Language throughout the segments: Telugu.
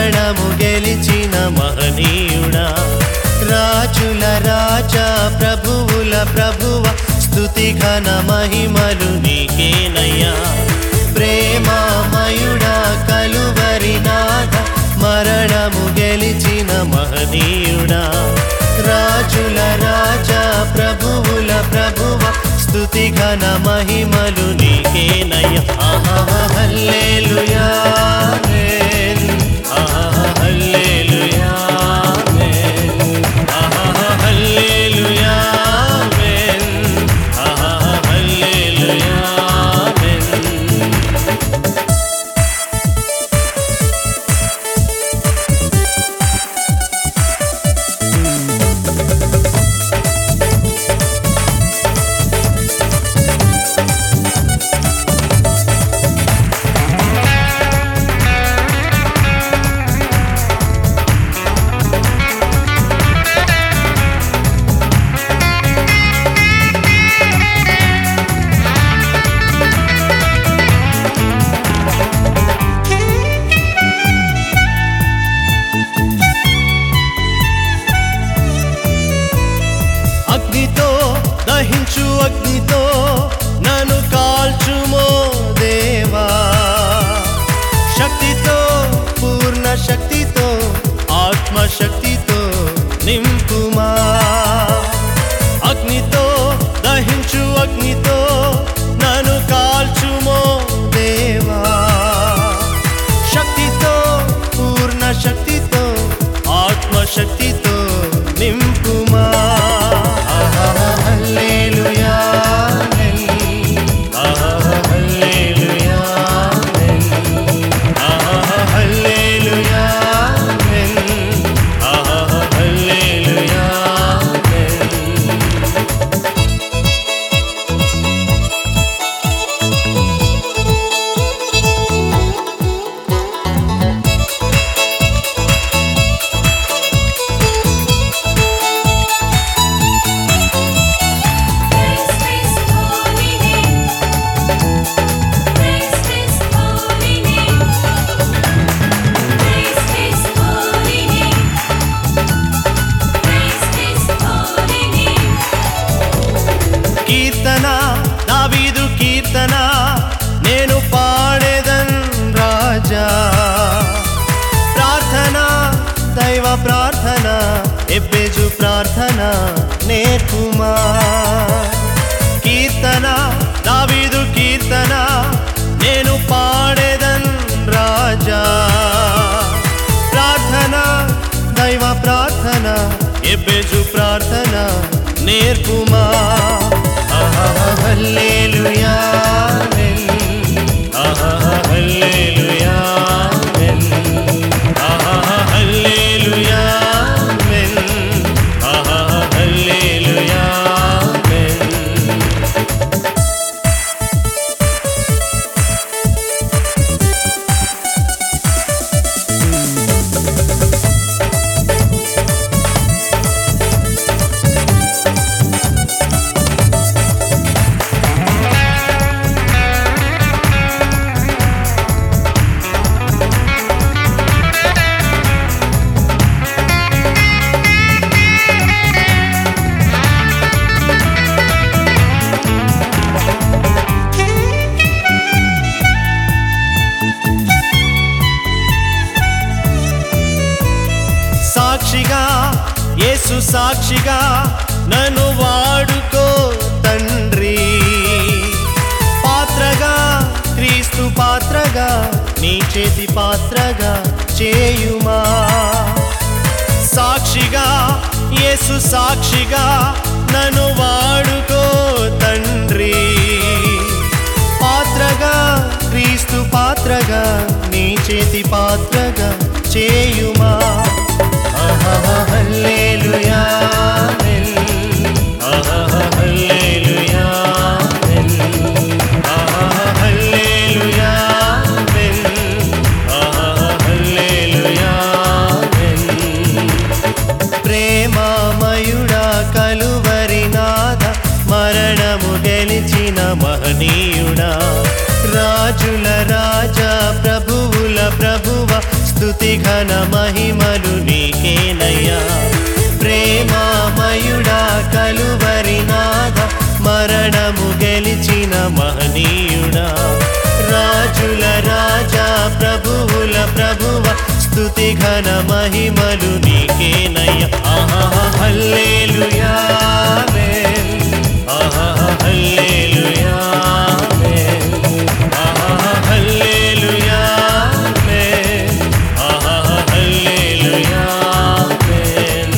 మరణము గెలిచిన మహనీయుడా రాజుల రాజా ప్రభువుల ప్రభువ స్తుతి ఘన మహిమలు నీకేనయ్యా ప్రేమామయుడా కలువరి నాథ మరణము గెలిచిన మహనీయుడా రాజుల రాజా ప్రభువుల ప్రభువ స్తుతి ఘన మహిమలు నీకేనయ్యా ఆహా హల్లెలూయా ఆమేన్. ఆహా హల్లెలూయా ఆమేన్. ఆహా హల్లెలూయా ఆమేన్. ఆహా హల్లెలూయా ఆమేన్. అగ్నితో దహించు అగ్నితో నన్ను కాల్చుమో దేవా శక్తితో పూర్ణ శక్తితో ఆత్మశక్తితో నింపుమా అగ్నితో దహించు అగ్నితో నన్ను కాల్చుమో దేవా శక్తితో పూర్ణ శక్తితో ఆత్మశక్తితో నింపుమా ఆహా, హల్లెలూయా, ఆమేన్. ఆహా, హల్లెలూయా, ఆమేన్. ఆహా, హల్లెలూయా, ఆమేన్. ఆహా, హల్లెలూయా, ఆమేన్. Praise His holy name. Praise His holy name. Praise His holy name. Praise His holy name. కీర్తన దావీదు కీర్తన నేను పాడేదన్ రాజా ప్రార్థన దైవ ప్రార్థన ఎబ్బెజు ప్రార్థన నేర్పుమా కీర్తన దావీదు కీర్తన నేను పాడేదన్ రాజా ప్రార్థన దైవ ప్రార్థన ఎబ్బెజు ప్రార్థన నేర్పుమా ఆహా, హల్లెలూయా, ఆమేన్. ఆహా, హల్లెలూయా, ఆమేన్. ఆహా, హల్లెలూయా, ఆమేన్. ఆహా, హల్లెలూయా, ఆమేన్. సాక్షిగా యేసు సాక్షిగా నన్ను వాడుకో తండ్రి పాత్రగా క్రీస్తు పాత్రగా నీ చేతి పాత్రగా చేయుమా సాక్షిగా యేసు సాక్షిగా నన్ను వాడుకో తండ్రి పాత్రగా క్రీస్తు పాత్రగా నీ చేతి పాత్రగా చేయుమా ఆహా, హల్లెలూయా, ఆమేన్. ఆహా, హల్లెలూయా, ఆమేన్. ఆహా, హల్లెలూయా, ఆమేన్. ఆహా, హల్లెలూయా, ఆమేన్. ప్రేమామయుడా కలువరి నాథ మరణము గెలిచిన మహనీయుడా రాజుల రాజా ప్రభువుల ప్రభువ స్తుతి ఘన ఘన మహిమలు నీకేనయ్యా ప్రేమామయుడా కలువరి నాథ మరణము గెలిచిన మహనీయుడా రాజుల రాజా ప్రభువుల ప్రభువ స్తుతి ఘన మహిమలు నీకేనయ్యా ఆహా హల్లేలుయా ఆమేన్. ఆహా హల్లేలుయా ఆమేన్. ఆహా హల్లేలుయా ఆమేన్. ఆహా హల్లేలుయా ఆమేన్.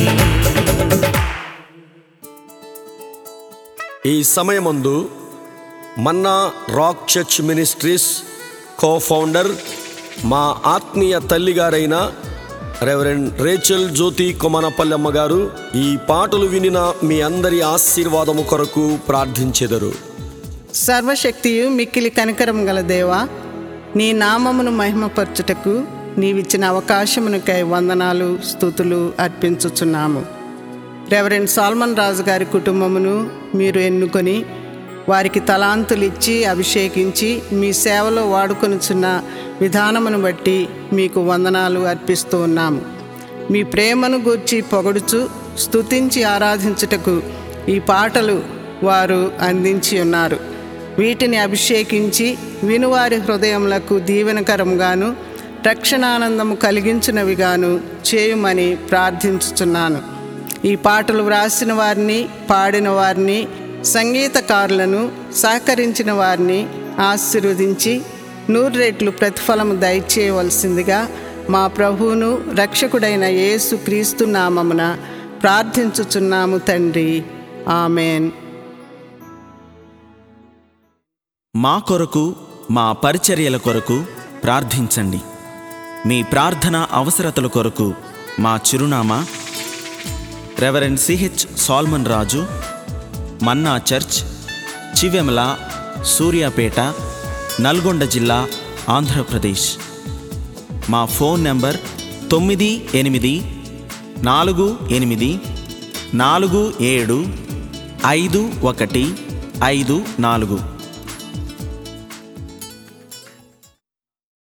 ఈ సమయమందు Manna Rock Church Ministries cofounder మా ఆత్మీయ తల్లిగారైన రెవరెండ్ రేచల్ జ్యోతి కొమనపల్లెమ్మ గారు ఈ పాటలు వినిన మీ అందరి ఆశీర్వాదము కొరకు ప్రార్థించెదరు సర్వశక్తియు మిక్కిలి కనికరం గల దేవా నీ నామమును మహిమపరచుటకు నీవిచ్చిన అవకాశమునకై వందనాలు స్థుతులు అర్పించుచున్నాము రెవరెండ్ సాల్మన్ రాజు గారి కుటుంబమును మీరు ఎన్నుకొని వారికి తలాంతులు ఇచ్చి అభిషేకించి మీ సేవలో వాడుకొనుచున్న విధానమును బట్టి మీకు వందనాలు అర్పిస్తూ ఉన్నాము మీ ప్రేమను గూర్చి పొగడుచు స్తుతించి ఆరాధించుటకు ఈ పాటలు వారు అందించి ఉన్నారు వీటిని అభిషేకించి వినువారి హృదయములకు దీవెనకరంగాను రక్షణానందము కలిగించినవిగాను చేయుమని ప్రార్థించుచున్నాను ఈ పాటలు వ్రాసిన వారిని పాడిన వారిని సంగీతకారులను సహకరించిన వారిని ఆశీర్వదించి నూరు రెట్లు ప్రతిఫలము దయచేయవలసిందిగా మా ప్రభువును రక్షకుడైన యేసు క్రీస్తు నామమున ప్రార్థించుచున్నాము తండ్రి ఆమెన్ మా కొరకు మా పరిచర్యల కొరకు ప్రార్థించండి మీ ప్రార్థన అవసరతల కొరకు మా చిరునామా రెవరెండ్ సిహెచ్ సాల్మన్ రాజు మన్నా చర్చ్ చివెమల సూర్యాపేట నల్గొండ జిల్లా ఆంధ్రప్రదేశ్ మా ఫోన్ నెంబర్ తొమ్మిది ఎనిమిది నాలుగు ఎనిమిది నాలుగు ఏడు ఐదు ఒకటి ఐదు నాలుగు